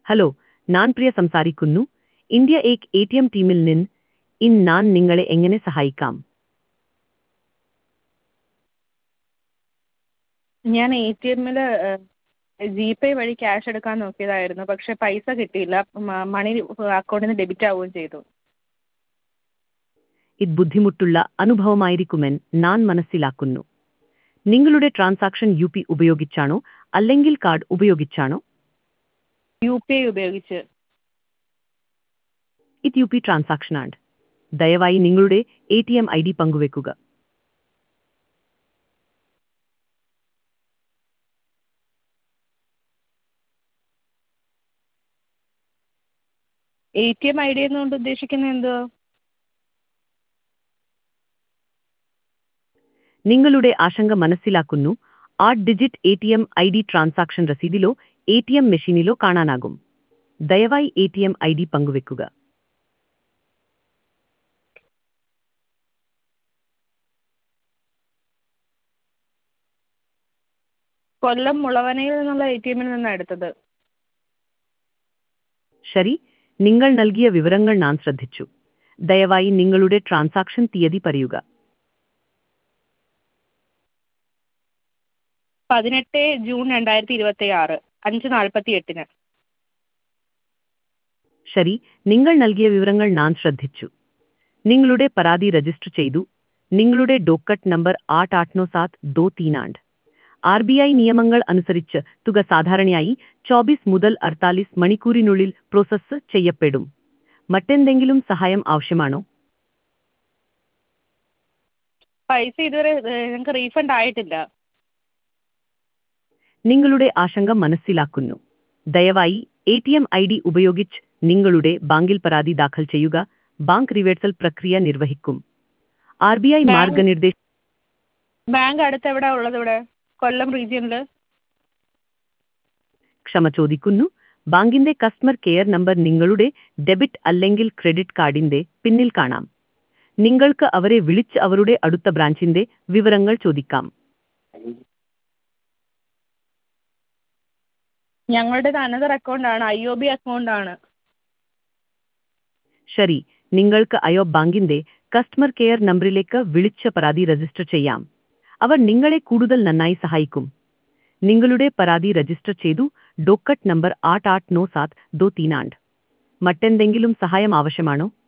hello ഞാൻ പ്രിയ സംസാരിക്കുന്നു ഇന്ത്യ ഏക് എ ടി എം ടീമിൽ നിന്ന് ഇന്ന് ഞാൻ നിങ്ങളെ എങ്ങനെ സഹായിക്കാം ഞാൻ എ ടി എമ്മിൽ ജി പേ വഴി ക്യാഷ് എടുക്കാൻ നോക്കിയതായിരുന്നു പക്ഷേ പൈസ കിട്ടിയില്ല മ- മണി അക്കൗണ്ടിൽ നിന്ന് ഡെബിറ്റ് ആവുകയും ചെയ്തു ഇത് ബുദ്ധിമുട്ടുള്ള അനുഭവമായിരിക്കുമെന്ന് ഞാൻ മനസ്സിലാക്കുന്നു നിങ്ങളുടെ ട്രാൻസാക്ഷൻ യു പി ഉപയോഗിച്ചാണോ അല്ലെങ്കിൽ കാർഡ് ഉപയോഗിച്ചാണോ യു പി ഐ ഉപയോഗിച്ച് ഇത് യു പി ട്രാൻസാക്ഷനാണ് ദയവായി നിങ്ങളുടെ A T M I D പങ്കുവെക്കുക A T M I D എന്നുകൊണ്ട് ഉദ്ദേശിക്കുന്നത് എന്തുവാ നിങ്ങളുടെ ആശങ്ക മനസ്സിലാക്കുന്നു ആറ് digit A T M I D transaction രസീതിലോ എ ടി എം മെഷീനിലോ കാണാനാകും ദയവായി A T M I D പങ്കുവെക്കുക കൊല്ലം മുളവനയിൽ നിന്നുള്ള എ ടി എമ്മിൽ നിന്നാണ് എടുത്തത് ശരി നിങ്ങൾ നൽകിയ വിവരങ്ങൾ ഞാൻ ശ്രദ്ധിച്ചു ദയവായി നിങ്ങളുടെ ട്രാൻസാക്ഷൻ തീയതി പറയുക പതിനെട്ട് ജൂൺ രണ്ടായിരത്തി ഇരുപത്തി ആറ് അഞ്ച് നാൽപ്പത്തി എട്ടിന് ശരി നിങ്ങൾ നൽകിയ വിവരങ്ങൾ ഞാൻ ശ്രദ്ധിച്ചു നിങ്ങളുടെ പരാതി രജിസ്റ്റർ ചെയ്തു നിങ്ങളുടെ ഡോക്കറ്റ് നമ്പർ ആട്ട് ആട്നോ സാത്ത് ദോ തീനാണ്ട് ആർ ബി ഐ നിയമങ്ങൾ അനുസരിച്ച് തുക സാധാരണയായി ചോബീസ് മുതൽ അർത്താലിസ് മണിക്കൂറിനുള്ളിൽ പ്രോസസ്സ് ചെയ്യപ്പെടും മറ്റെന്തെങ്കിലും സഹായം ആവശ്യമാണോ പൈസ ഇതുവരെ ഏഹ്, ഞങ്ങൾക്ക് റീഫണ്ട് ആയിട്ടില്ല നിങ്ങളുടെ ആശങ്ക മനസ്സിലാക്കുന്നു ദയവായി A T M I D ഉപയോഗിച്ച് നിങ്ങളുടെ ബാങ്കിൽ പരാതി ദാഖൽ ചെയ്യുക ബാങ്ക് റിവേഴ്സൽ പ്രക്രിയ നിർവഹിക്കും ആർ ബി ഐ ബാങ്ക്- മാർഗനിർദ്ദേശ ബാങ്ക് അടുത്ത് എവിടെയാ ഉള്ളത് ഇവിടെ കൊല്ലം റീജിയനിൽ ക്ഷമ ചോദിക്കുന്നു ബാങ്കിന്റെ കസ്റ്റമർ കെയർ നമ്പർ നിങ്ങളുടെ ഡെബിറ്റ് അല്ലെങ്കിൽ ക്രെഡിറ്റ് കാർഡിന്റെ പിന്നിൽ കാണാം നിങ്ങൾക്ക് അവരെ വിളിച്ച് അവരുടെ അടുത്ത ബ്രാഞ്ചിന്റെ വിവരങ്ങൾ ചോദിക്കാം ഞങ്ങളുടേത് അനദർ അക്കൗണ്ട് ആണ് ഐ ഒ ബി അക്കൗണ്ട് ആണ് ശരി നിങ്ങൾക്ക് അയോ ബാങ്കിന്റെ കസ്റ്റമർ കെയർ നമ്പറിലേക്ക് വിളിച്ച് പരാതി രജിസ്റ്റർ ചെയ്യാം അവർ നിങ്ങളെ കൂടുതൽ നന്നായി സഹായിക്കും നിങ്ങളുടെ പരാതി രജിസ്റ്റർ ചെയ്തു ഡോക്കറ്റ് നമ്പർ ആട്ട് ആട്ട് നോ സാത്ത് ദോ തീനാണ്ട് മറ്റെന്തെങ്കിലും സഹായം ആവശ്യമാണോ